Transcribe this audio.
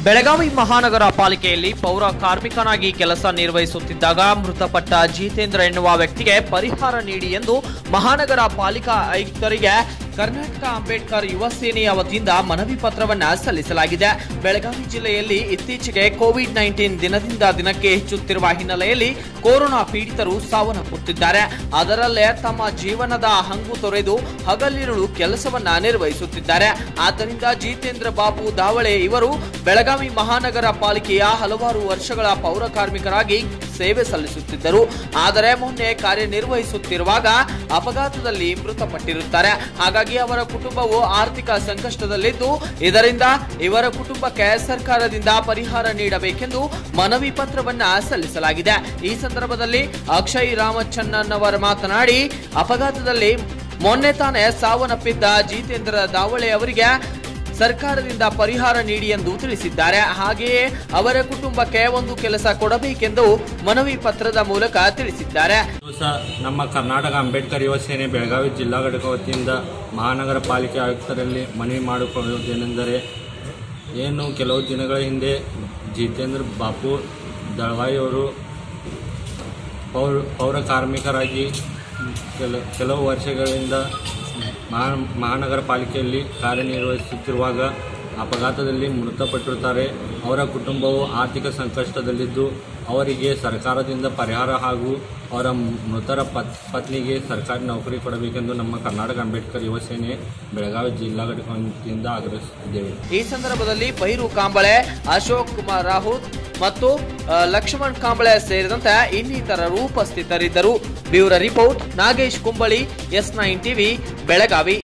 ಬೆಳಗಾವಿ ಮಹಾನಗರ ಪಾಲಿಕೆಯಲ್ಲಿ ಪೌರ ಕಾರ್ಮಿಕನಾಗಿ ಕೆಲಸ ನಿರ್ವಹಿಸುತ್ತಿದ್ದಾಗ ಮೃತಪಟ್ಟ ಜಿತೇಂದ್ರ ಎನ್ನುವ ವ್ಯಕ್ತಿಗೆ ಪರಿಹಾರ ನೀಡಿ ಎಂದು ಮಹಾನಗರ ಪಾಲಿಕಾ ಆಯುಕ್ತರಿಗೆ ಕರ್ನಾಟಕ ಅಂಬೇಡ್ಕರ್ ಯುವ ಸೇನೆಯ ವತಿಯಿಂದ ಮನವಿ ಪತ್ರವನ್ನ ಸಲ್ಲಿಸಲಾಗಿದೆ ಬೆಳಗಾವಿ ಜಿಲ್ಲೆಯಲ್ಲಿ ಇತ್ತೀಚೆಗೆ ಕೋವಿಡ್ ನೈನ್ಟೀನ್ ದಿನದಿಂದ ದಿನಕ್ಕೆ ಹೆಚ್ಚುತ್ತಿರುವ ಹಿನ್ನೆಲೆಯಲ್ಲಿ ಕೊರೋನಾ ಪೀಡಿತರು ಸಾವನ್ನಪ್ಪುತ್ತಿದ್ದಾರೆ ಅದರಲ್ಲೇ ತಮ್ಮ ಜೀವನದ ಹಂಗು ತೊರೆದು ಹಗಲಿರುಳು ಕೆಲಸವನ್ನ ನಿರ್ವಹಿಸುತ್ತಿದ್ದಾರೆ ಆದ್ದರಿಂದ ಜಿತೇಂದ್ರ ಬಾಬು ದಾವಳೆ ಇವರು ಬೆಳಗಾವಿ ಮಹಾನಗರ ಪಾಲಿಕೆಯ ಹಲವಾರು ವರ್ಷಗಳ ಪೌರ ಕಾರ್ಮಿಕರಾಗಿ ಸೇವೆ ಸಲ್ಲಿಸುತ್ತಿದ್ದರು ಆದರೆ ಮೊನ್ನೆ ಕಾರ್ಯನಿರ್ವಹಿಸುತ್ತಿರುವಾಗ ಅಪಘಾತದಲ್ಲಿ ಮೃತಪಟ್ಟಿರುತ್ತಾರೆ ಹಾಗಾಗಿ ಅವರ ಕುಟುಂಬವು ಆರ್ಥಿಕ ಸಂಕಷ್ಟದಲ್ಲಿದ್ದು ಇದರಿಂದ ಇವರ ಕುಟುಂಬಕ್ಕೆ ಸರ್ಕಾರದಿಂದ ಪರಿಹಾರ ನೀಡಬೇಕೆಂದು ಮನವಿ ಪತ್ರವನ್ನ ಸಲ್ಲಿಸಲಾಗಿದೆ ಈ ಸಂದರ್ಭದಲ್ಲಿ ಅಕ್ಷಯ್ ರಾಮಚನ್ನನ್ ಅವರು ಮಾತನಾಡಿ ಅಪಘಾತದಲ್ಲಿ ಮೊನ್ನೆ ತಾನೇ ಸಾವನ್ನಪ್ಪಿದ್ದ ಜಿತೇಂದ್ರ ದಾವಳೆ ಅವರಿಗೆ ಸರ್ಕಾರದಿಂದ ಪರಿಹಾರ ನೀಡಿ ಎಂದು ತಿಳಿಸಿದ್ದಾರೆ ಹಾಗೆಯೇ ಅವರ ಕುಟುಂಬಕ್ಕೆ ಒಂದು ಕೆಲಸ ಕೊಡಬೇಕೆಂದು ಮನವಿ ಪತ್ರದ ಮೂಲಕ ತಿಳಿಸಿದ್ದಾರೆ ದಿವಸ ನಮ್ಮ ಕರ್ನಾಟಕ ಅಂಬೇಡ್ಕರ್ ಯುವ ಸೇನೆ ಬೆಳಗಾವಿ ಜಿಲ್ಲಾ ಘಟಕ ವತಿಯಿಂದ ಮಹಾನಗರ ಪಾಲಿಕೆ ಆಯುಕ್ತರಲ್ಲಿ ಮನವಿ ಮಾಡಿಕೊಳ್ಳುವುದೇನೆಂದರೆ ಏನು ಕೆಲವು ದಿನಗಳ ಹಿಂದೆ ಜಿತೇಂದ್ರ ಬಾಪು ದಳವಾಯಿ ಅವರು ಪೌರ ಪೌರ ಕಾರ್ಮಿಕರಾಗಿ ಕೆಲ ಕೆಲವು ವರ್ಷಗಳಿಂದ ಮಹಾ ಮಹಾನಗರ ಪಾಲಿಕೆಯಲ್ಲಿ ಕಾರ್ಯನಿರ್ವಹಿಸುತ್ತಿರುವಾಗ ಅಪಘಾತದಲ್ಲಿ ಮೃತಪಟ್ಟಿರುತ್ತಾರೆ ಅವರ ಕುಟುಂಬವು ಆರ್ಥಿಕ ಸಂಕಷ್ಟದಲ್ಲಿದ್ದು ಅವರಿಗೆ ಸರ್ಕಾರದಿಂದ ಪರಿಹಾರ ಹಾಗೂ ಅವರ ಮೃತರ ಪತ್ ಪತ್ನಿಗೆ ಸರ್ಕಾರಿ ನೌಕರಿ ಕೊಡಬೇಕೆಂದು ನಮ್ಮ ಕರ್ನಾಟಕ ಅಂಬೇಡ್ಕರ್ ಯುವ ಸೇನೆ ಬೆಳಗಾವಿ ಜಿಲ್ಲಾ ಘಟಕ ವತಿಯಿಂದ ಆಗ್ರಹಿಸುತ್ತಿದ್ದೇವೆ ಈ ಸಂದರ್ಭದಲ್ಲಿ ಬೈರು ಕಾಂಬಳೆ ಅಶೋಕ್ ಕುಮಾರ್ ರಾಹುತ್ ಮತ್ತು ಆ, ಲಕ್ಷ್ಮಣ್ ಕಾಂಬಳೆ ಸೇರಿದಂತೆ ಇನ್ನಿತರರು ಉಪಸ್ಥಿತರಿದ್ದರು bureau report Nagesh Kumbali S nine TV Belagavi